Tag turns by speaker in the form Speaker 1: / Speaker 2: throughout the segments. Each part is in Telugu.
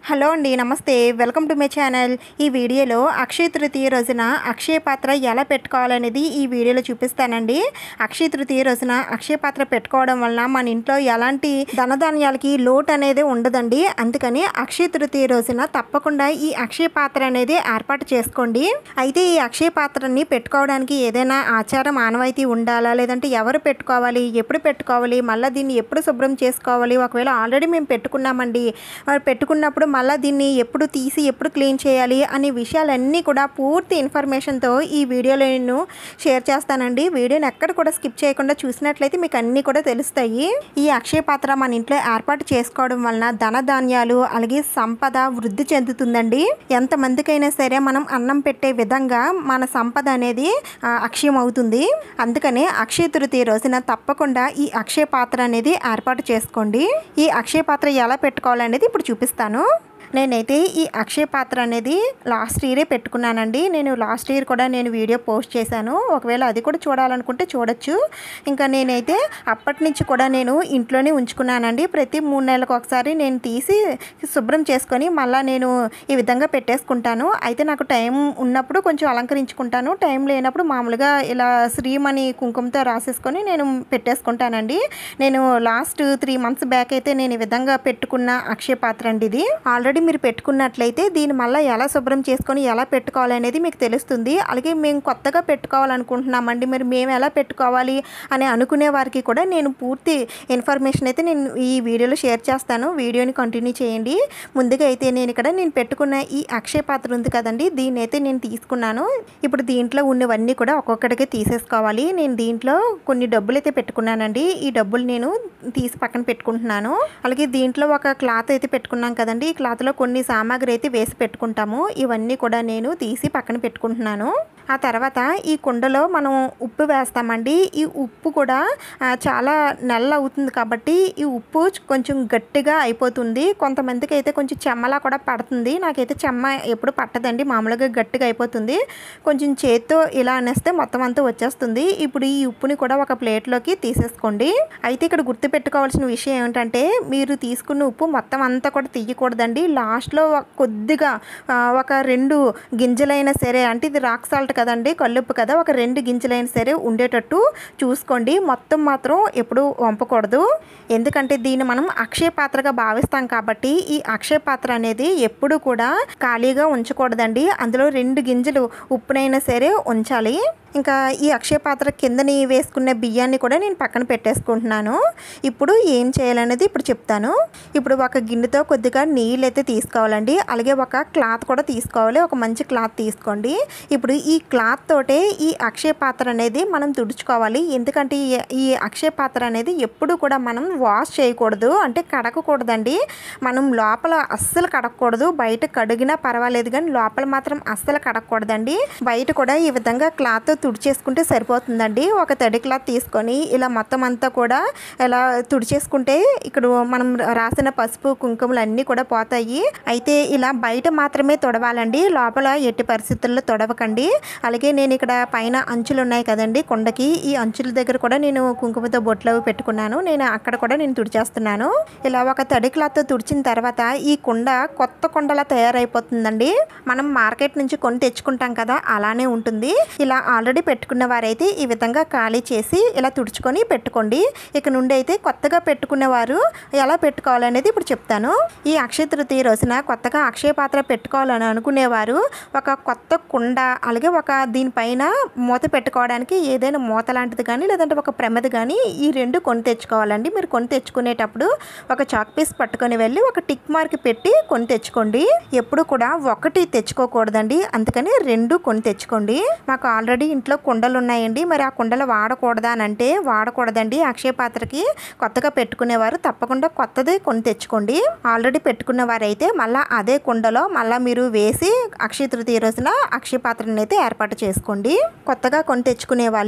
Speaker 1: హలో అండి నమస్తే వెల్కమ్ టు మై ఛానల్ ఈ వీడియోలో అక్షయ తృతీయ రోజున అక్షయ పాత్ర ఎలా పెట్టుకోవాలనేది ఈ వీడియోలో చూపిస్తానండి అక్షయ తృతీయ రోజున అక్షయ పాత్ర పెట్టుకోవడం వలన మన ఇంట్లో ఎలాంటి ధనధాన్యాలకి లోటు అనేది ఉండదండి అందుకని అక్షయ తృతీయ రోజున తప్పకుండా ఈ అక్షయ పాత్ర అనేది ఏర్పాటు చేసుకోండి అయితే ఈ అక్షయ పాత్రని పెట్టుకోవడానికి ఏదైనా ఆచారం ఆనవాయితీ ఉండాలా లేదంటే ఎవరు పెట్టుకోవాలి ఎప్పుడు పెట్టుకోవాలి మళ్ళీ దీన్ని ఎప్పుడు శుభ్రం చేసుకోవాలి ఒకవేళ ఆల్రెడీ మేము పెట్టుకున్నామండి మరి పెట్టుకున్నప్పుడు మళ్ళీ దీన్ని ఎప్పుడు తీసి ఎప్పుడు క్లీన్ చేయాలి అనే విషయాలన్నీ కూడా పూర్తి ఇన్ఫర్మేషన్తో ఈ వీడియోలో నేను షేర్ చేస్తానండి వీడియోని ఎక్కడ కూడా స్కిప్ చేయకుండా చూసినట్లయితే మీకు అన్నీ కూడా తెలుస్తాయి ఈ అక్షయ పాత్ర మన ఇంట్లో ఏర్పాటు చేసుకోవడం వలన ధనధాన్యాలు అలాగే సంపద వృద్ధి చెందుతుందండి ఎంతమందికైనా సరే మనం అన్నం పెట్టే విధంగా మన సంపద అనేది ఆ, అక్షయం అవుతుంది అందుకనే అక్షయ తృతీయ రోజున తప్పకుండా ఈ అక్షయ పాత్ర అనేది ఏర్పాటు చేసుకోండి ఈ అక్షయ పాత్ర ఎలా పెట్టుకోవాలనేది ఇప్పుడు చూపిస్తాను నేనైతే ఈ అక్షయ పాత్ర అనేది లాస్ట్ ఇయరే పెట్టుకున్నానండి నేను లాస్ట్ ఇయర్ కూడా నేను వీడియో పోస్ట్ చేశాను ఒకవేళ అది కూడా చూడాలనుకుంటే చూడొచ్చు ఇంకా నేనైతే అప్పటి నుంచి కూడా నేను ఇంట్లోనే ఉంచుకున్నానండి ప్రతి మూడు నెలలకు ఒకసారి నేను తీసి శుభ్రం చేసుకొని మళ్ళీ నేను ఈ విధంగా పెట్టేసుకుంటాను అయితే నాకు టైం ఉన్నప్పుడు కొంచెం అలంకరించుకుంటాను టైం లేనప్పుడు మామూలుగా ఇలా శ్రీమణి కుంకుమతో రాసేసుకొని నేను పెట్టేసుకుంటానండి నేను లాస్ట్ త్రీ మంత్స్ బ్యాక్ అయితే నేను ఈ విధంగా పెట్టుకున్న అక్షయ పాత్ర అండి ఇది ఆల్రెడీ మీరు పెట్టుకున్నట్లయితే దీన్ని మళ్ళీ ఎలా శుభ్రం చేసుకొని ఎలా పెట్టుకోవాలనేది మీకు తెలుస్తుంది అలాగే మేము కొత్తగా పెట్టుకోవాలనుకుంటున్నామండి మరి మేము ఎలా పెట్టుకోవాలి అని అనుకునే వారికి కూడా నేను పూర్తి ఇన్ఫర్మేషన్ అయితే నేను ఈ వీడియోలో షేర్ చేస్తాను వీడియోని కంటిన్యూ చేయండి ముందుగా అయితే నేను ఇక్కడ నేను పెట్టుకున్న ఈ అక్షయ పాత్ర ఉంది కదండి దీన్ని అయితే నేను తీసుకున్నాను ఇప్పుడు దీంట్లో ఉన్నవన్నీ కూడా ఒక్కొక్కటికి తీసేసుకోవాలి నేను దీంట్లో కొన్ని డబ్బులు అయితే పెట్టుకున్నానండి ఈ డబ్బులు నేను తీసి పక్కన పెట్టుకుంటున్నాను అలాగే దీంట్లో ఒక క్లాత్ అయితే పెట్టుకున్నాం కదండి ఈ క్లాత్లో కొన్ని సామాగ్రి అయితే వేసి పెట్టుకుంటాము ఇవన్నీ కూడా నేను తీసి పక్కన పెట్టుకుంటున్నాను ఆ తర్వాత ఈ కుండలో మనం ఉప్పు వేస్తామండి ఈ ఉప్పు కూడా ఆ, చాలా నల్ల అవుతుంది కాబట్టి ఈ ఉప్పు కొంచెం గట్టిగా అయిపోతుంది కొంతమందికి అయితే కొంచెం చెమ్మలా కూడా పడుతుంది నాకైతే చెమ్మ ఎప్పుడు పట్టదండి మామూలుగా గట్టిగా అయిపోతుంది కొంచెం చేత్తో ఇలా అనేస్తే మొత్తం అంతా వచ్చేస్తుంది ఇప్పుడు ఈ ఉప్పుని కూడా ఒక ప్లేట్లోకి తీసేసుకోండి అయితే ఇక్కడ గుర్తుపెట్టుకోవాల్సిన విషయం ఏమిటంటే మీరు తీసుకున్న ఉప్పు మొత్తం అంతా కూడా తీయకూడదండి లాస్ట్లో ఒక- కొద్దిగా ఆ, ఒక రెండు గింజలైనా సరే అంటే ఇది రాక్ సాల్ట్ కదండి కల్లుప్పు కదా ఒక రెండు గింజలైనా సరే ఉండేటట్టు చూసుకోండి మొత్తం మాత్రం ఎప్పుడు వంపకూడదు ఎందుకంటే దీన్ని మనం అక్షయ పాత్రగా భావిస్తాం కాబట్టి ఈ అక్షయ పాత్ర అనేది ఎప్పుడు కూడా ఖాళీగా ఉంచకూడదండి అందులో రెండు గింజలు ఉప్పునైనా సరే ఉంచాలి ఇంకా ఈ అక్షయ పాత్ర కిందని వేసుకున్న బియ్యాన్ని కూడా నేను పక్కన పెట్టేసుకుంటున్నాను ఇప్పుడు ఏం చేయాలనేది ఇప్పుడు చెప్తాను ఇప్పుడు ఒక గిన్నెతో కొద్దిగా నీళ్ళు అయితే తీసుకోవాలండి అలాగే ఒక క్లాత్ కూడా తీసుకోవాలి ఒక మంచి క్లాత్ తీసుకోండి ఇప్పుడు ఈ క్లాత్ తోటే ఈ అక్షయ పాత్ర అనేది మనం తుడుచుకోవాలి ఎందుకంటే ఈ- ఈ అక్షయ పాత్ర అనేది ఎప్పుడు కూడా మనం వాష్ చేయకూడదు అంటే కడగకూడదండి మనం లోపల అస్సలు కడగకూడదు బయట కడిగినా పర్వాలేదు కానీ లోపల మాత్రం అస్సలు కడగకూడదండి బయట కూడా ఈ విధంగా క్లాత్ తుడిచేసుకుంటే సరిపోతుందండి ఒక తడి క్లాత్ తీసుకొని ఇలా మొత్తం అంతా కూడా ఇలా తుడిచేసుకుంటే ఇక్కడ మనం రాసిన పసుపు కుంకుమలు అన్నీ కూడా పోతాయి అయితే ఇలా బయట మాత్రమే తొడవాలండి లోపల ఎట్టి పరిస్థితుల్లో తొడవకండి అలాగే నేను ఇక్కడ పైన అంచులు ఉన్నాయి కదండి కొండకి ఈ అంచుల దగ్గర కూడా నేను కుంకుమతో బొట్లు అవి పెట్టుకున్నాను నేను అక్కడ కూడా నేను తుడిచేస్తున్నాను ఇలా ఒక తడి క్లాత్ తుడిచిన తర్వాత ఈ కుండ కొత్త కుండలా తయారైపోతుందండి మనం మార్కెట్ నుంచి కొని తెచ్చుకుంటాం కదా అలానే ఉంటుంది ఇలా ఆల్రెడీ పెట్టుకున్న వారైతే ఈ విధంగా ఖాళీ చేసి ఇలా తుడుచుకొని పెట్టుకోండి ఇక నుండి అయితే కొత్తగా పెట్టుకునే వారు ఎలా పెట్టుకోవాలనేది ఇప్పుడు చెప్తాను ఈ అక్షయ తృతీయ రోజున కొత్తగా అక్షయ పాత్ర పెట్టుకోవాలని అనుకునేవారు ఒక కొత్త కుండ అలాగే ఒక దీనిపైన మూత పెట్టుకోవడానికి ఏదైనా మూత లాంటిది కానీ లేదంటే ఒక ప్రమిద కానీ ఈ రెండు కొని తెచ్చుకోవాలండి మీరు కొని తెచ్చుకునేటప్పుడు ఒక చాక్ పీస్ పట్టుకొని వెళ్ళి ఒక టిక్ మార్క్ పెట్టి కొని తెచ్చుకోండి ఎప్పుడు కూడా ఒకటి తెచ్చుకోకూడదండి అందుకని రెండు కొని తెచ్చుకోండి మాకు ఆల్రెడీ ఇంట్లో కుండలు ఉన్నాయండి మరి ఆ కుండలు వాడకూడదా అని అంటే వాడకూడదండి అక్షయ పాత్రకి కొత్తగా పెట్టుకునేవారు తప్పకుండా కొత్తది కొని తెచ్చుకోండి ఆల్రెడీ పెట్టుకున్న వారైతే మళ్ళీ అదే కుండలో మళ్ళీ మీరు వేసి అక్షయ తృతీయ రోజున అక్షయ పాత్రని అయితే ఏర్పాటు చేసుకోండి కొత్తగా కొని తెచ్చుకునే వాళ్ళు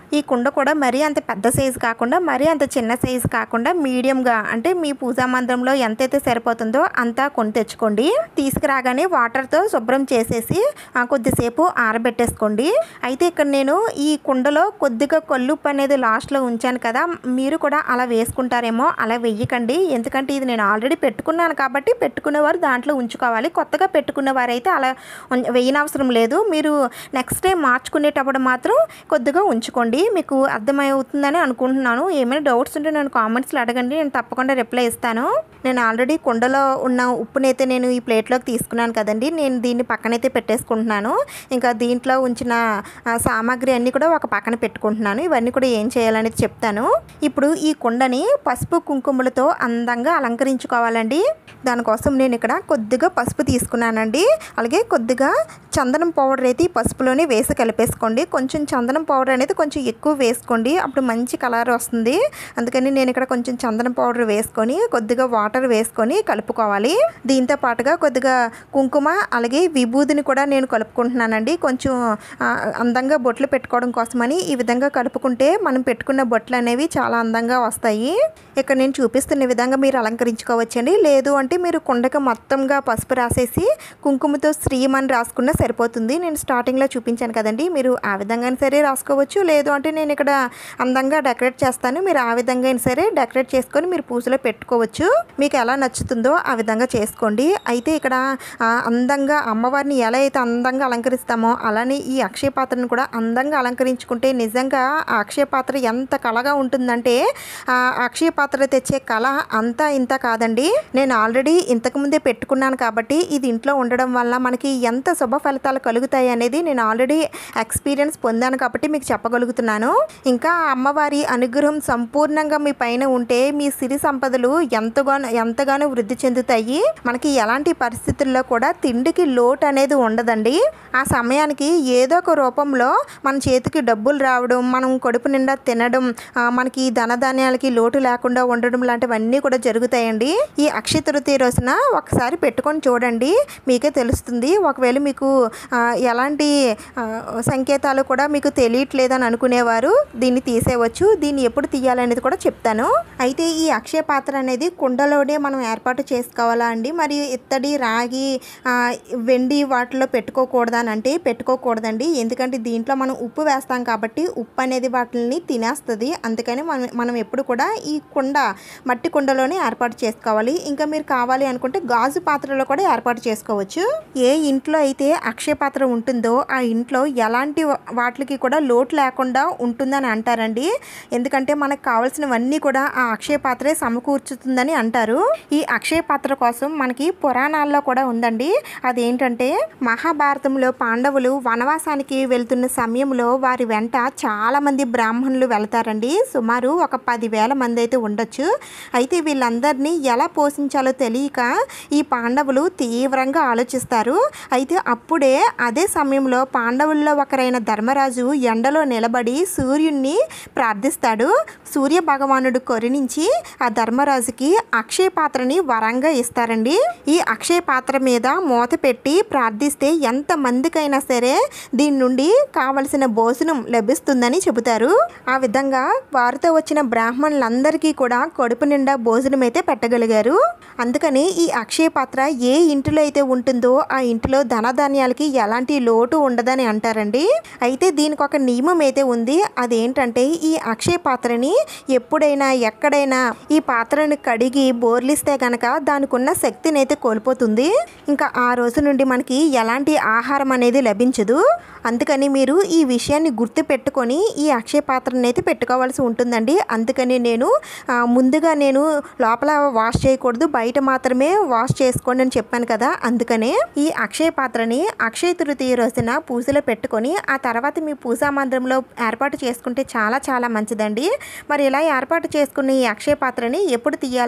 Speaker 1: ఈ కుండ కూడా మరీ అంత పెద్ద సైజు కాకుండా మరీ అంత చిన్న సైజు కాకుండా మీడియంగా అంటే మీ పూజా మందిరంలో ఎంతైతే సరిపోతుందో అంతా కొని తెచ్చుకోండి తీసుకురాగానే వాటర్తో శుభ్రం చేసేసి ఆ, కొద్దిసేపు ఆరబెట్టేసుకోండి అయితే ఇక్కడ నేను ఈ కుండలో కొద్దిగా కొల్లుప్పు అనేది లాస్ట్లో ఉంచాను కదా మీరు కూడా అలా వేసుకుంటారేమో అలా వెయ్యకండి ఎందుకంటే ఇది నేను ఆల్రెడీ పెట్టుకున్నాను కాబట్టి పెట్టుకునేవారు దాంట్లో ఉంచుకోవాలి కొత్తగా పెట్టుకున్న వారైతే అలా ఉం- వేయనవసరం లేదు మీరు నెక్స్ట్ టైం మార్చుకునేటప్పుడు మాత్రం కొద్దిగా ఉంచుకోండి మీకు అర్థమవుతుందని అనుకుంటున్నాను ఏమైనా డౌట్స్ ఉంటే నేను కామెంట్స్లో అడగండి నేను తప్పకుండా రిప్లై ఇస్తాను నేను ఆల్రెడీ కుండలో ఉన్న ఉప్పునైతే నేను ఈ ప్లేట్లోకి తీసుకున్నాను కదండి నేను దీన్ని పక్కనైతే పెట్టేసుకుంటున్నాను ఇంకా దీంట్లో ఉంచిన ఆ, సామాగ్రి అన్నీ కూడా ఒక పక్కన పెట్టుకుంటున్నాను ఇవన్నీ కూడా ఏం చేయాలనేది చెప్తాను ఇప్పుడు ఈ కుండని పసుపు కుంకుమలతో అందంగా అలంకరించుకోవాలండి దానికోసం నేను ఇక్కడ కొద్దిగా పసుపు తీసుకున్నానండి అలాగే కొద్దిగా చందనం పౌడర్ అయితే ఈ పసుపులోనే వేసి కలిపేసుకోండి కొంచెం చందనం పౌడర్ అనేది కొంచెం ఎక్కువ వేసుకోండి అప్పుడు మంచి కలర్ వస్తుంది అందుకని నేను ఇక్కడ కొంచెం చందనం పౌడర్ వేసుకొని కొద్దిగా వాటర్ వేసుకొని కలుపుకోవాలి దీంతో పాటుగా కొద్దిగా కుంకుమ అలాగే విభూదిని కూడా నేను కలుపుకుంటున్నానండి కొంచెం ఆ, అందంగా బొట్లు పెట్టుకోవడం కోసమని ఈ విధంగా కలుపుకుంటే మనం పెట్టుకున్న బొట్లు అనేవి చాలా అందంగా వస్తాయి ఇక్కడ నేను చూపిస్తున్న విధంగా మీరు అలంకరించుకోవచ్చండి లేదు అంటే మీరు కుండకి మొత్తంగా పసుపు రాసేసి కుంకుమతో శ్రీమ్ అని రాసుకున్నా సరిపోతుంది నేను స్టార్టింగ్లో చూపించాను కదండి మీరు ఆ విధంగా సరే రాసుకోవచ్చు లేదు అంటే నేను ఇక్కడ అందంగా డెకరేట్ చేస్తాను మీరు ఆ విధంగా అయినా సరే డెకరేట్ చేసుకొని మీరు పూజలో పెట్టుకోవచ్చు మీకు ఎలా నచ్చుతుందో ఆ విధంగా చేసుకోండి అయితే ఇక్కడ ఆ, అందంగా అమ్మవారిని ఎలా అయితే అందంగా అలంకరిస్తామో అలానే ఈ అక్షయ పాత్రను కూడా అందంగా అలంకరించుకుంటే నిజంగా ఆ అక్షయ పాత్ర ఎంత కళగా ఉంటుందంటే ఆ అక్షయ పాత్ర తెచ్చే కళ అంతా ఇంత కాదండి నేను ఆల్రెడీ ఇంతకుముందే పెట్టుకున్నాను కాబట్టి ఇది ఇంట్లో ఉండడం వల్ల మనకి ఎంత శుభ ఫలితాలు కలుగుతాయి అనేది నేను ఆల్రెడీ ఎక్స్పీరియన్స్ పొందాను కాబట్టి మీకు చెప్పగలుగుతున్నాను ఇంకా ఆ అమ్మవారి అనుగ్రహం సంపూర్ణంగా మీ పైన ఉంటే మీ సిరి సంపదలు ఎంతగానో ఎంతగానో వృద్ధి చెందుతాయి మనకి ఎలాంటి పరిస్థితుల్లో కూడా తిండికి లోటు అనేది ఉండదండి ఆ సమయానికి ఏదో ఒక రూపంలో మన చేతికి డబ్బులు రావడం మనం కడుపు నిండా తినడం ఆ, మనకి ధనధాన్యాలకి లోటు లేకుండా ఉండడం లాంటివన్నీ కూడా జరుగుతాయండి ఈ అక్షయ తృతీయ రోజున ఒకసారి పెట్టుకొని చూడండి మీకే తెలుస్తుంది ఒకవేళ మీకు ఆ, ఎలాంటి ఆ, సంకేతాలు కూడా మీకు తెలియట్లేదని అనుకునేవారు దీన్ని తీసేయవచ్చు దీన్ని ఎప్పుడు తీయాలనేది కూడా చెప్తాను అయితే ఈ అక్షయ పాత్ర అనేది కుండలోనే మనం ఏర్పాటు చేసుకోవాలా అండి మరి ఇత్తడి రాగి ఆ, వెండి వాటిలో పెట్టుకోకూడదా అని అంటే పెట్టుకోకూడదండి ఎందుకంటే దీంట్లో మనం ఉప్పు వేస్తాం కాబట్టి ఉప్పు అనేది వాటిని తినేస్తుంది అందుకని మనం మనం ఎప్పుడు కూడా ఈ కుండ మట్టి కుండలోనే ఏర్పాటు చేసుకోవాలి ఇంకా మీరు కావాలి అనుకుంటే గాజు పాత్రలో కూడా ఏర్పాటు చేసుకోవచ్చు ఏ ఇంట్లో అయితే అక్షయ పాత్ర ఉంటుందో ఆ ఇంట్లో ఎలాంటి వా- వాటికి కూడా లోటు లేకుండా ఉంటుందని అంటారండి ఎందుకంటే మనకు కావాల్సినవన్నీ కూడా ఆ అక్షయ పాత్రే సమకూర్చుతుందని అంటారు ఈ అక్షయ పాత్ర కోసం మనకి పురాణాల్లో కూడా ఉందండి అదేంటంటే మహాభారతంలో పాండవులు వనవాసానికి వెళ్తున్న సమయంలో వారి వెంట చాలా మంది బ్రాహ్మణులు వెళ్తారండి సుమారు ఒక పదివేల మంది అయితే ఉండొచ్చు అయితే వీళ్ళందరినీ ఎలా పోషించాలో తెలియక ఈ పాండవులు తీవ్రంగా ఆలోచిస్తారు అయితే అప్పుడే అదే సమయంలో పాండవుల్లో ఒకరైన ధర్మరాజు ఎండలో నిలబడి సూర్యుణ్ణి ప్రార్థిస్తాడు సూర్య భగవానుడు కరుణించి ఆ ధర్మరాజుకి అక్షయ పాత్రని వరంగా ఇస్తారండి ఈ అక్షయ పాత్ర మీద మూత పెట్టి ప్రార్థిస్తే ఎంత మందికైనా సరే దీని నుండి కావలసిన భోజనం లభిస్తుందని చెబుతారు ఆ విధంగా వారితో వచ్చిన బ్రాహ్మణులందరికీ కూడా కడుపు నిండా భోజనం అయితే పెట్టగలిగారు అందుకని ఈ అక్షయ పాత్ర ఏ ఇంటిలో అయితే ఉంటుందో ఆ ఇంటిలో ధనధాన్యాలకి ఎలాంటి లోటు ఉండదని అంటారండి అయితే దీనికి ఒక నియమం అయితే ఉంది అదేంటంటే ఈ అక్షయ పాత్రని ఎప్పుడైనా ఎక్కడైనా ఈ పాత్రను కడిగి బోర్లిస్తే కనుక దానికి ఉన్న శక్తిని అయితే కోల్పోతుంది ఇంకా ఆ రోజు నుండి మనకి ఎలాంటి ఆహారం అనేది లభించదు అందుకని మీరు ఈ విషయాన్ని గుర్తు పెట్టుకొని ఈ అక్షయ పాత్రను అయితే పెట్టుకోవాల్సి ఉంటుందండి అందుకని నేను ఆ, ముందుగా నేను లోపల వాష్ చేయకూడదు బయట మాత్రమే వాష్ చేసుకోండి అని చెప్పాను కదా అందుకనే ఈ అక్షయ పాత్రని అక్షయ తృతీయ రోజున పూజలో పెట్టుకొని ఆ తర్వాత మీ పూజా మందిరంలో ఏర్పాటు చేసుకుంటే చాలా చాలా మంచిదండి మరి ఇలా ఏర్పాటు చేసుకున్న ఈ అక్షయ పాత్రని ఎప్పుడు తీయాలండి మళ్ళీ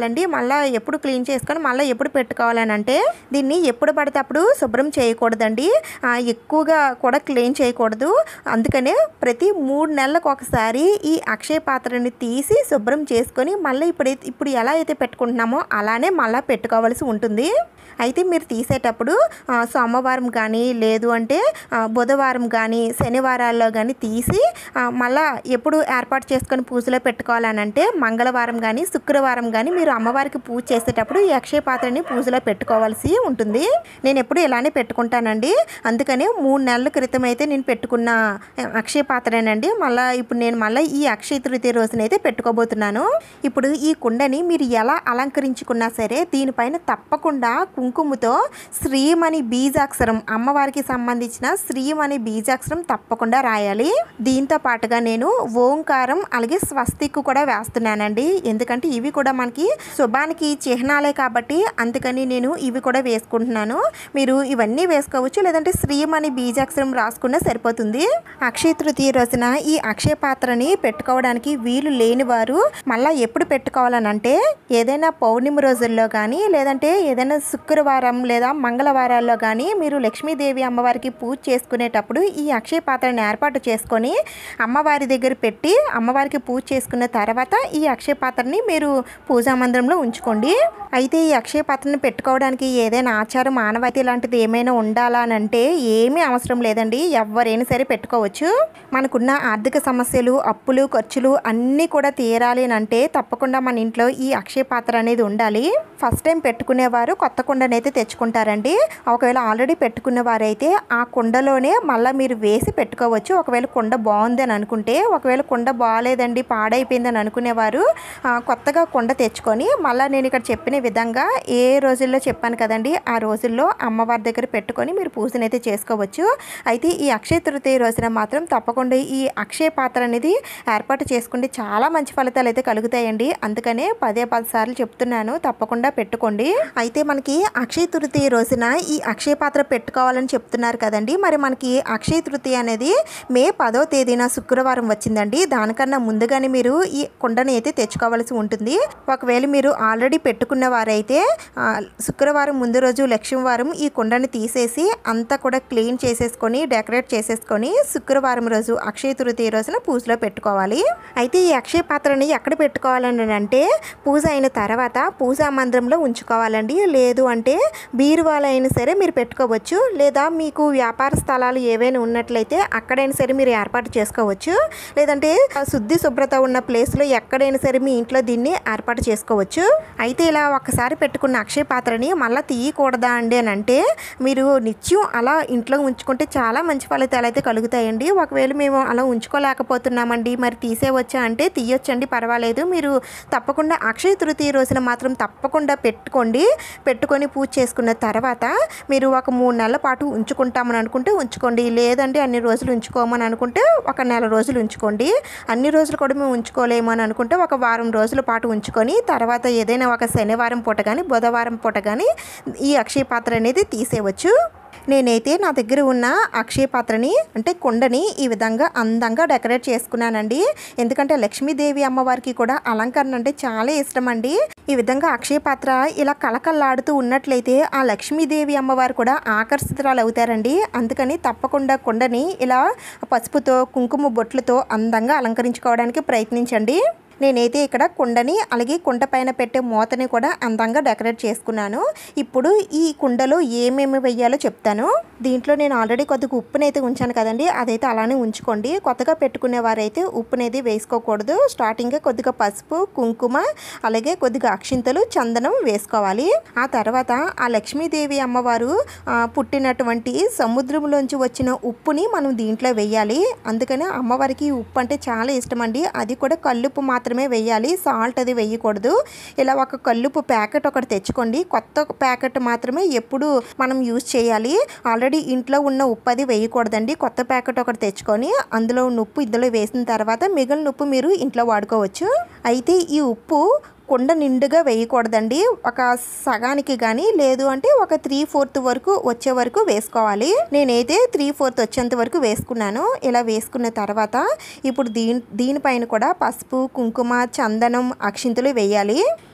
Speaker 1: మళ్ళీ ఎప్పుడు క్లీన్ చేసుకొని మళ్ళీ ఎప్పుడు పెట్టుకోవాలని అంటే దీన్ని ఎప్పుడు పడితే అప్పుడు శుభ్రం చేయకూడదండి ఆ, ఎక్కువగా కూడా క్లీన్ చేయకూడదు అందుకనే ప్రతి మూడు నెలలకు ఒకసారి ఈ అక్షయ పాత్రని తీసి శుభ్రం చేసుకొని మళ్ళీ ఇప్పుడు ఇప్పుడు ఎలా అయితే పెట్టుకుంటున్నామో అలానే మళ్ళీ పెట్టుకోవాల్సి ఉంటుంది అయితే మీరు తీసేటప్పుడు ఆ, సోమవారం కానీ లేదు అంటే ఆ, బుధవారం కానీ శనివారాల్లో కానీ తీసి ఆ, మళ్ళా ఎప్పుడు ఏర్పాటు చేసుకొని పూజలో పెట్టుకోవాలని అంటే మంగళవారం కానీ శుక్రవారం కానీ మీరు అమ్మవారికి పూజ చేసేటప్పుడు ఈ అక్షయ పాత్రని పూజలో పెట్టుకోవాల్సి ఉంటుంది నేను ఎప్పుడు ఇలానే పెట్టుకుంటానండి అందుకని మూడు నెలల క్రితం అయితే నేను పెట్టుకున్న ఆ, అక్షయ పాత్రేనండి మళ్ళీ ఇప్పుడు నేను మళ్ళీ ఈ అక్షయ తృతీయ రోజునైతే పెట్టుకోబోతున్నాను ఇప్పుడు ఈ కుండని మీరు ఎలా అలంకరించుకున్నా సరే దీనిపైన తప్పకుండా కుంకుమతో శ్రీమణి బీజాక్షరం అమ్మవారికి సంబంధించిన శ్రీమణి బీజాక్షరం తప్పకుండా రాయాలి దీంతో పాటుగా నేను ఓంకారం అలాగే స్వస్తిక్ కూడా వేస్తున్నానండి ఎందుకంటే ఇవి కూడా మనకి శుభానికి చిహ్నాలే కాబట్టి అందుకని నేను ఇవి కూడా వేసుకుంటున్నాను మీరు ఇవన్నీ వేసుకోవచ్చు లేదంటే శ్రీమణి బీజాక్షరం రాసుకున్నా సరిపోతుంది అక్షయ తృతీయ రోజున ఈ అక్షయ పాత్రని పెట్టుకోవడానికి వీలు లేని వారు మళ్ళీ ఎప్పుడు పెట్టుకోవాలని అంటే ఏదైనా పౌర్ణమి రోజుల్లో కానీ లేదంటే ఏదైనా శుక్రవారం లేదా మంగళవారాల్లో కానీ మీరు లక్ష్మీదేవి అమ్మవారికి పూజ చేసుకునేటప్పుడు ఈ అక్షయ పాత్రని ఏర్పాటు చేసుకొని అమ్మవారి దగ్గర పెట్టి అమ్మవారికి పూజ చేసుకున్న తర్వాత ఈ అక్షయ పాత్రని మీరు పూజా మందిరంలో ఉంచుకోండి అయితే ఈ అక్షయ పాత్రని పెట్టుకోవడానికి ఏదైనా ఆచారం ఆనవాయితీ లాంటిది ఏమైనా ఉండాలా అని అంటే ఏమీ అవసరం లేదండి ఎవరైనా సరే పెట్టుకోవచ్చు మనకున్న ఆర్థిక సమస్యలు అప్పులు ఖర్చులు అన్నీ కూడా తీరాలి అని అంటే తప్పకుండా మన ఇంట్లో ఈ అక్షయ పాత్ర అనేది ఉండాలి ఫస్ట్ టైం పెట్టుకునేవారు కొత్త కుండనైతే తెచ్చుకుంటారండి ఒకవేళ ఆల్రెడీ పెట్టుకున్న వారైతే ఆ కుండలోనే మళ్ళీ మీరు వేసి పెట్టుకోవచ్చు ఒకవేళ కుండ బాగుంది అని అనుకుంటే ఒకవేళ కుండ బాగాలేదండి పాడైపోయిందని అనుకునేవారు ఆ, కొత్తగా కుండ తెచ్చుకొని మళ్ళీ నేను ఇక్కడ చెప్పిన విధంగా ఏ రోజుల్లో చెప్పాను కదండి ఆ రోజుల్లో అమ్మవారి దగ్గర పెట్టుకొని మీరు పూజనైతే చేసుకోవచ్చు అయితే ఈ అక్షయ తృతీయ రోజున మాత్రం తప్పకుండా ఈ అక్షయ పాత్ర అనేది ఏర్పాటు చేసుకుంటే చాలా మంచి ఫలితాలు అయితే కలుగుతాయండి అందుకనే పదే పది సార్లు చెప్తున్నాను తప్పకుండా పెట్టుకోండి అయితే మనకి అక్షయ తృతీయ రోజున ఈ అక్షయ పాత్ర పెట్టుకోవాలని చెప్తున్నారు కదండి మరి మనకి అక్షయ తృతీయ అనేది మే పదో తేదీన శుక్రవారం వచ్చిందండి దానికన్నా ముందుగానే మీరు ఈ కుండని అయితే తెచ్చుకోవాల్సి ఉంటుంది ఒకవేళ మీరు ఆల్రెడీ పెట్టుకున్న వారైతే ఆ, శుక్రవారం ముందు రోజు లక్ష్మీవారం ఈ కుండని తీసేసి అంతా కూడా క్లీన్ చేసేసుకొని డెకరేట్ చేసేసుకొని శుక్రవారం రోజు అక్షయ తృతీయ రోజున పూజలో పెట్టుకోవాలి అయితే ఈ అక్షయ పాత్రని ఎక్కడ పెట్టుకోవాలని అంటే పూజ అయిన తర్వాత పూజా మందిరంలో ఉంచుకోవాలండి లేదు అంటే బీరువాలో అయినా సరే మీరు పెట్టుకోవచ్చు లేదా మీకు వ్యాపార స్థలాలు ఏవైనా ఉన్నట్లయితే అక్కడైనా సరే మీరు ఏర్పాటు చేసుకోవచ్చు లేదంటే ఆ శుద్ధి శుభ్రత ఉన్న ప్లేస్లో ఎక్కడైనా సరే మీ ఇంట్లో దీన్ని ఏర్పాటు చేసుకోవచ్చు అయితే ఇలా ఒక్కసారి పెట్టుకున్న అక్షయ పాత్రని మళ్ళీ తీయకూడదా అండి అని అంటే మీరు నిత్యం అలా ఇంట్లో ఉంచుకుంటే చాలా మంచి ఫలితాలు అయితే కలుగుతాయండి ఒకవేళ మేము అలా ఉంచుకోలేకపోతున్నామండి మరి తీసేవచ్చా అంటే తీయొచ్చండి పర్వాలేదు మీరు తప్పకుండా అక్షయ తృతీయ రోజున మాత్రం తప్పకుండా పెట్టుకోండి పెట్టుకొని పూజ చేసుకున్న తర్వాత మీరు ఒక మూడు నెలల పాటు ఉంచుకుంటామని అనుకుంటే ఉంచుకోండి లేదంటే అన్ని రోజులు ఉంచుకోమని అనుకుంటే ఒక నెల రోజులు ఉంచుకోండి అన్ని రోజులు కూడా మేము ఉంచుకోలేము అని అనుకుంటే ఒక వారం రోజుల పాటు ఉంచుకొని తర్వాత ఏదైనా ఒక శనివారం పూట కానీ బుధవారం పూట కానీ ఈ అక్షయ పాత్ర అనేది తీసేయవచ్చు నేనైతే నా దగ్గర ఉన్న అక్షయ పాత్రని అంటే కుండని ఈ విధంగా అందంగా డెకరేట్ చేసుకున్నానండి ఎందుకంటే లక్ష్మీదేవి అమ్మవారికి కూడా అలంకరణ అంటే చాలా ఇష్టం అండి ఈ విధంగా అక్షయ పాత్ర ఇలా కలకల్లాడుతూ ఉన్నట్లయితే ఆ లక్ష్మీదేవి అమ్మవారు కూడా ఆకర్షితురాలు అవుతారండి అందుకని తప్పకుండా కుండని ఇలా పసుపుతో కుంకుమ బొట్లతో అందంగా అలంకరించుకోవడానికి ప్రయత్నించండి నేనైతే ఇక్కడ కుండని అలాగే కుండ పైన పెట్టే మూతని కూడా అందంగా డెకరేట్ చేసుకున్నాను ఇప్పుడు ఈ కుండలో ఏమేమి వెయ్యాలో చెప్తాను దీంట్లో నేను ఆల్రెడీ కొద్దిగా ఉప్పునైతే ఉంచాను కదండి అదైతే అలానే ఉంచుకోండి కొత్తగా పెట్టుకునే వారైతే ఉప్పునేది వేసుకోకూడదు స్టార్టింగ్ కొద్దిగా పసుపు కుంకుమ అలాగే కొద్దిగా అక్షింతలు చందనం వేసుకోవాలి ఆ తర్వాత ఆ లక్ష్మీదేవి అమ్మవారు ఆ, పుట్టినటువంటి సముద్రంలోంచి వచ్చిన ఉప్పుని మనం దీంట్లో వేయాలి అందుకని అమ్మవారికి ఈ ఉప్పు అంటే చాలా ఇష్టం అండి అది కూడా కల్లుప్పు మాత్రమే వేయాలి సాల్ట్ అది వేయకూడదు ఇలా ఒక కల్లుప్పు ప్యాకెట్ ఒకటి తెచ్చుకోండి కొత్త ప్యాకెట్ మాత్రమే ఎప్పుడు మనం యూజ్ చేయాలి ఆల్రెడీ ఇంట్లో ఉన్న ఉప్పు అది వేయకూడదండి కొత్త ప్యాకెట్ ఒకటి తెచ్చుకొని అందులో ఉన్న ఉప్పు ఇందులో వేసిన తర్వాత మిగిలిన ఉప్పు మీరు ఇంట్లో వాడుకోవచ్చు అయితే ఈ ఉప్పు కుండ నిండుగా వేయకూడదండి ఒక సగానికి కానీ లేదు అంటే ఒక త్రీ ఫోర్త్ వరకు వచ్చే వరకు వేసుకోవాలి నేనైతే త్రీ ఫోర్త్ వచ్చేంత వరకు వేసుకున్నాను ఇలా వేసుకున్న తర్వాత ఇప్పుడు దీని దీనిపైన కూడా పసుపు కుంకుమ చందనం అక్షింతలు వేయాలి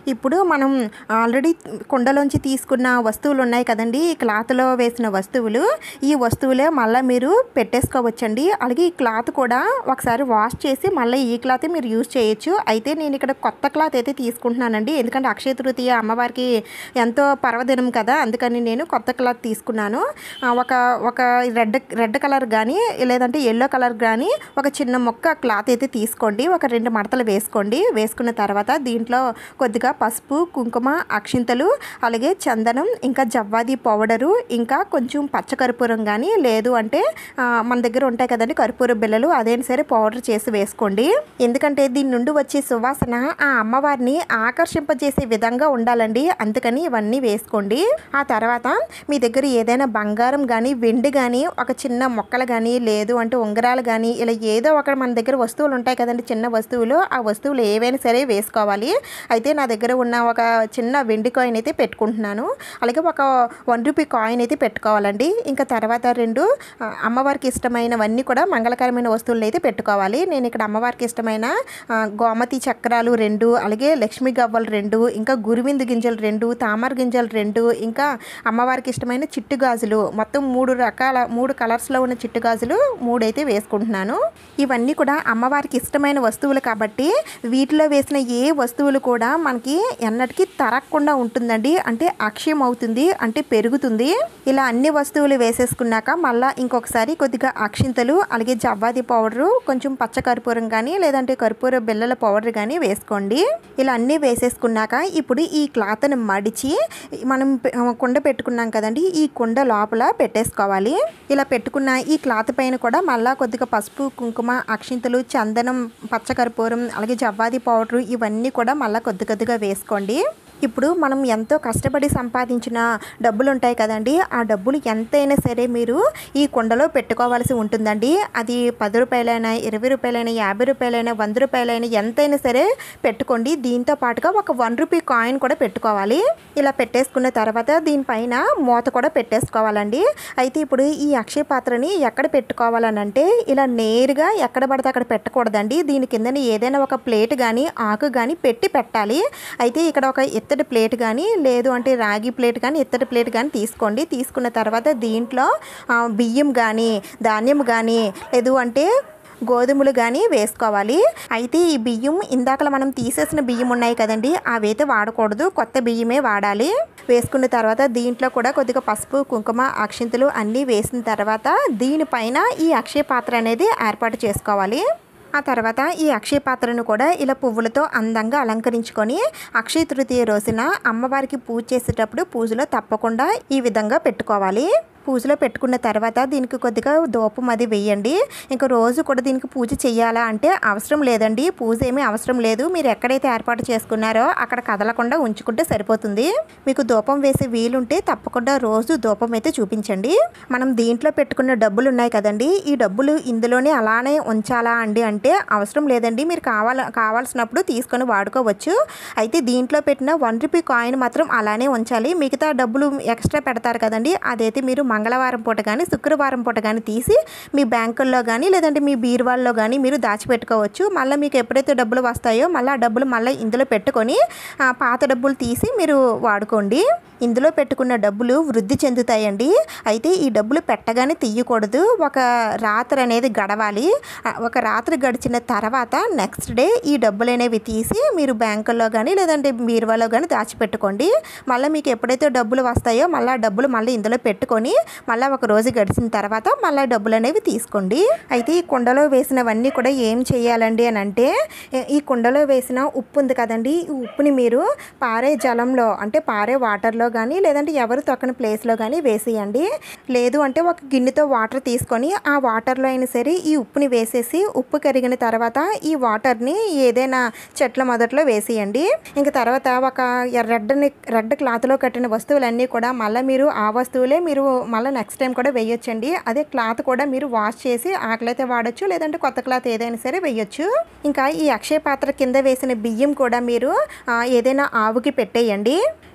Speaker 1: ఇప్పుడు మనం ఆల్రెడీ కుండలోంచి తీసుకున్న వస్తువులు ఉన్నాయి కదండి ఈ క్లాత్లో వేసిన వస్తువులు ఈ వస్తువులే మళ్ళీ మీరు పెట్టేసుకోవచ్చండి అలాగే ఈ క్లాత్ కూడా ఒకసారి వాష్ చేసి మళ్ళీ ఈ క్లాత్ మీరు యూజ్ చేయొచ్చు అయితే నేను ఇక్కడ కొత్త క్లాత్ అయితే తీసుకుంటున్నానండి ఎందుకంటే అక్షయ తృతీయ అమ్మవారికి ఎంతో పర్వదినం కదా అందుకని నేను కొత్త క్లాత్ తీసుకున్నాను ఆ, ఒక ఒక రెడ్ రెడ్ కలర్ కానీ లేదంటే ఎల్లో కలర్ కానీ ఒక చిన్న మొక్క క్లాత్ అయితే తీసుకోండి ఒక రెండు మడతలు వేసుకోండి వేసుకున్న తర్వాత దీంట్లో కొద్దిగా పసుపు కుంకుమ అక్షింతలు అలాగే చందనం ఇంకా జవ్వాది పౌడరు ఇంకా కొంచెం పచ్చకర్పూరం కానీ లేదు అంటే ఆ, మన దగ్గర ఉంటాయి కదండి కర్పూర బిళ్ళలు అదైనా సరే పౌడర్ చేసి వేసుకోండి ఎందుకంటే దీని నుండి వచ్చే సువాసన ఆ అమ్మవారిని ఆకర్షింపజేసే విధంగా ఉండాలండి అందుకని ఇవన్నీ వేసుకోండి ఆ తర్వాత మీ దగ్గర ఏదైనా బంగారం కానీ వెండి కానీ ఒక చిన్న మొక్కలు కానీ లేదు అంటే ఉంగరాలు కానీ ఇలా ఏదో ఒక మన దగ్గర వస్తువులు ఉంటాయి కదండి చిన్న వస్తువులు ఆ వస్తువులు ఏవైనా సరే వేసుకోవాలి అయితే నా దగ్గర ఉన్న ఒక చిన్న వెండి కాయిన్ అయితే పెట్టుకుంటున్నాను అలాగే ఒక వన్ రూపీ కాయిన్ అయితే పెట్టుకోవాలండి ఇంకా తర్వాత రెండు ఆ, అమ్మవారికి ఇష్టమైనవన్నీ కూడా మంగళకరమైన వస్తువులు అయితే పెట్టుకోవాలి నేను ఇక్కడ అమ్మవారికి ఇష్టమైన ఆ, గోమతి చక్రాలు రెండు అలాగే లక్ష్మీ గవ్వలు రెండు ఇంకా గురువిందు గింజలు రెండు తామర గింజలు రెండు ఇంకా అమ్మవారికి ఇష్టమైన చిట్టు గాజులు మొత్తం మూడు రకాల మూడు కలర్స్లో ఉన్న చిట్టు గాజులు మూడైతే వేసుకుంటున్నాను ఇవన్నీ కూడా అమ్మవారికి ఇష్టమైన వస్తువులు కాబట్టి వీటిలో వేసిన ఏ వస్తువులు కూడా మనకి ఎన్నటికీ తరగకుండా ఉంటుందండి అంటే అక్షయం అవుతుంది అంటే పెరుగుతుంది ఇలా అన్ని వస్తువులు వేసేసుకున్నాక మళ్ళీ ఇంకొకసారి కొద్దిగా అక్షింతలు అలాగే జవ్వాది పౌడరు కొంచెం పచ్చ కర్పూరం కానీ లేదంటే కర్పూర బిళ్ళల పౌడర్ కానీ వేసుకోండి ఇలా అన్నీ వేసేసుకున్నాక ఇప్పుడు ఈ క్లాత్ని మడిచి మనం పె- కుండ పెట్టుకున్నాం కదండి ఈ కుండ లోపల పెట్టేసుకోవాలి ఇలా పెట్టుకున్న ఈ క్లాత్ పైన కూడా మళ్ళీ కొద్దిగా పసుపు కుంకుమ అక్షింతలు చందనం పచ్చకర్పూరం అలాగే జవ్వాది పౌడరు ఇవన్నీ కూడా మళ్ళీ కొద్ది కొద్దిగా వేసుకోండి ఇప్పుడు మనం ఎంతో కష్టపడి సంపాదించిన డబ్బులు ఉంటాయి కదండి ఆ డబ్బులు ఎంతైనా సరే మీరు ఈ కుండలో పెట్టుకోవాల్సి ఉంటుందండి అది పది రూపాయలైనా ఇరవై రూపాయలైనా యాభై రూపాయలైనా వంద రూపాయలైనా ఎంతైనా సరే పెట్టుకోండి దీంతో పాటుగా ఒక వన్ రూపీ కాయిన్ కూడా పెట్టుకోవాలి ఇలా పెట్టేసుకున్న తర్వాత దీనిపైన మూత కూడా పెట్టేసుకోవాలండి అయితే ఇప్పుడు ఈ అక్షయ పాత్రని ఎక్కడ పెట్టుకోవాలని అంటే ఇలా నేరుగా ఎక్కడ పడితే అక్కడ పెట్టకూడదండి దీని కిందని ఏదైనా ఒక ప్లేట్ కానీ ఆకు కానీ పెట్టి పెట్టాలి అయితే ఇక్కడ ఒక ఇత్తడి ప్లేట్ కానీ లేదు అంటే రాగి ప్లేట్ కానీ ఇత్తడి ప్లేట్ కానీ తీసుకోండి తీసుకున్న తర్వాత దీంట్లో ఆ, బియ్యం కానీ ధాన్యం కానీ లేదు అంటే గోధుమలు కానీ వేసుకోవాలి అయితే ఈ బియ్యం ఇందాకలా మనం తీసేసిన బియ్యం ఉన్నాయి కదండి అవైతే వాడకూడదు కొత్త బియ్యమే వాడాలి వేసుకున్న తర్వాత దీంట్లో కూడా కొద్దిగా పసుపు కుంకుమ అక్షింతలు అన్నీ వేసిన తర్వాత దీనిపైన ఈ అక్షయ పాత్ర అనేది ఏర్పాటు చేసుకోవాలి ఆ తర్వాత ఈ అక్షయ పాత్రను కూడా ఇలా పువ్వులతో అందంగా అలంకరించుకొని అక్షయ తృతీయ రోజున అమ్మవారికి పూజ చేసేటప్పుడు పూజలో తప్పకుండా ఈ విధంగా పెట్టుకోవాలి పూజలో పెట్టుకున్న తర్వాత దీనికి కొద్దిగా దూపం అది వేయండి ఇంకా రోజు కూడా దీనికి పూజ చేయాలా అంటే అవసరం లేదండి పూజ ఏమీ అవసరం లేదు మీరు ఎక్కడైతే ఏర్పాటు చేసుకున్నారో అక్కడ కదలకుండా ఉంచుకుంటే సరిపోతుంది మీకు దూపం వేసే వీలుంటే తప్పకుండా రోజు దూపం అయితే చూపించండి మనం దీంట్లో పెట్టుకున్న డబ్బులు ఉన్నాయి కదండి ఈ డబ్బులు ఇందులోనే అలానే ఉంచాలా అండి అంటే అవసరం లేదండి మీరు కావాల కావాల్సినప్పుడు తీసుకొని వాడుకోవచ్చు అయితే దీంట్లో పెట్టిన వన్ రూపీ కాయిన్ మాత్రం అలానే ఉంచాలి మిగతా డబ్బులు ఎక్స్ట్రా పెడతారు కదండి అదైతే మీరు మంగళవారం పూట కానీ శుక్రవారం పూట కానీ తీసి మీ బ్యాంకుల్లో కానీ లేదంటే మీ బీరువాల్లో కానీ మీరు దాచిపెట్టుకోవచ్చు మళ్ళీ మీకు ఎప్పుడైతే డబ్బులు వస్తాయో మళ్ళీ ఆ డబ్బులు మళ్ళీ ఇందులో పెట్టుకొని ఆ పాత డబ్బులు తీసి మీరు వాడుకోండి ఇందులో పెట్టుకున్న డబ్బులు వృద్ధి చెందుతాయండి అయితే ఈ డబ్బులు పెట్టగానే తీయకూడదు ఒక రాత్రి అనేది గడవాలి ఆ, ఒక రాత్రి గడిచిన తర్వాత నెక్స్ట్ డే ఈ డబ్బులు అనేవి తీసి మీరు బ్యాంకుల్లో కానీ లేదంటే బీరువాలో కానీ దాచిపెట్టుకోండి మళ్ళీ మీకు ఎప్పుడైతే డబ్బులు వస్తాయో మళ్ళీ ఆ డబ్బులు మళ్ళీ ఇందులో పెట్టుకొని మళ్ళీ ఒక రోజు గడిచిన తర్వాత మళ్ళీ డబ్బులు అనేవి తీసుకోండి అయితే ఈ కుండలో వేసినవన్నీ కూడా ఏం చేయాలండి అని అంటే ఏ- ఈ కుండలో వేసిన ఉప్పు ఉంది కదండి ఈ ఉప్పుని మీరు పారే జలంలో అంటే పారే వాటర్లో కానీ లేదంటే ఎవరు తొక్కని ప్లేస్లో కానీ వేసేయండి లేదు అంటే ఒక గిన్నెతో వాటర్ తీసుకొని ఆ వాటర్లో అయినా సరే ఈ ఉప్పుని వేసేసి ఉప్పు కరిగిన తర్వాత ఈ వాటర్ని ఏదైనా చెట్ల మొదట్లో వేసేయండి ఇంకా తర్వాత ఒక రెడ్ని రెడ్ క్లాత్లో కట్టిన వస్తువులన్నీ కూడా మళ్ళీ మీరు ఆ వస్తువులే మీరు మళ్ళీ నెక్స్ట్ టైం కూడా వేయొచ్చండి అదే క్లాత్ కూడా మీరు వాష్ చేసి ఆకలైతే వాడచ్చు లేదంటే కొత్త క్లాత్ ఏదైనా సరే వేయొచ్చు ఇంకా ఈ అక్షయ పాత్ర కింద వేసిన బియ్యం కూడా మీరు ఆ, ఏదైనా ఆవుకి పెట్టేయండి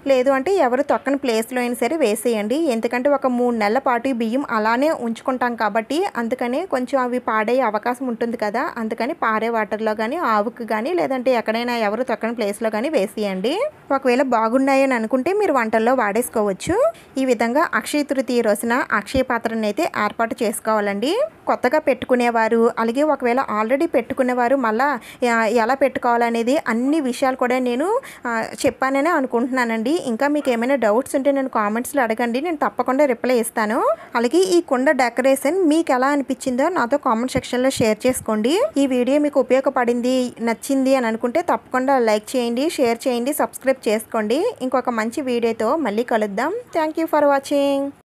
Speaker 1: లేదు అంటే ఎవరు తొక్కని ప్లేస్లో అయినా సరే వేసేయండి ఎందుకంటే ఒక మూడు నెలల పాటు ఈ బియ్యం అలానే ఉంచుకుంటాం కాబట్టి అందుకని కొంచెం అవి పాడయ్యే అవకాశం ఉంటుంది కదా అందుకని పారే వాటర్లో కానీ ఆవుకు కానీ లేదంటే ఎక్కడైనా ఎవరు తొక్కని ప్లేస్లో కానీ వేసేయండి ఒకవేళ బాగున్నాయని అనుకుంటే మీరు వంటల్లో వాడేసుకోవచ్చు ఈ విధంగా అక్షయ తృతీయ రోజున అక్షయ పాత్రను అయితే ఏర్పాటు చేసుకోవాలండి కొత్తగా పెట్టుకునేవారు అలాగే ఒకవేళ ఆల్రెడీ పెట్టుకునేవారు మళ్ళా ఎ- ఎలా పెట్టుకోవాలనేది అన్ని విషయాలు కూడా నేను ఆ, చెప్పానని అనుకుంటున్నానండి ఇంకా మీకు ఏమైనా డౌట్స్ ఉంటే నేను కామెంట్స్లో అడగండి నేను తప్పకుండా రిప్లై ఇస్తాను అలాగే ఈ కుండ డెకరేషన్ మీకు ఎలా అనిపించిందో నాతో కామెంట్ సెక్షన్లో షేర్ చేసుకోండి ఈ వీడియో మీకు ఉపయోగపడింది నచ్చింది అని అనుకుంటే తప్పకుండా లైక్ చేయండి షేర్ చేయండి సబ్స్క్రైబ్ చేసుకోండి ఇంకొక మంచి వీడియోతో మళ్ళీ కలుద్దాం థ్యాంక్ యూ ఫర్ వాచింగ్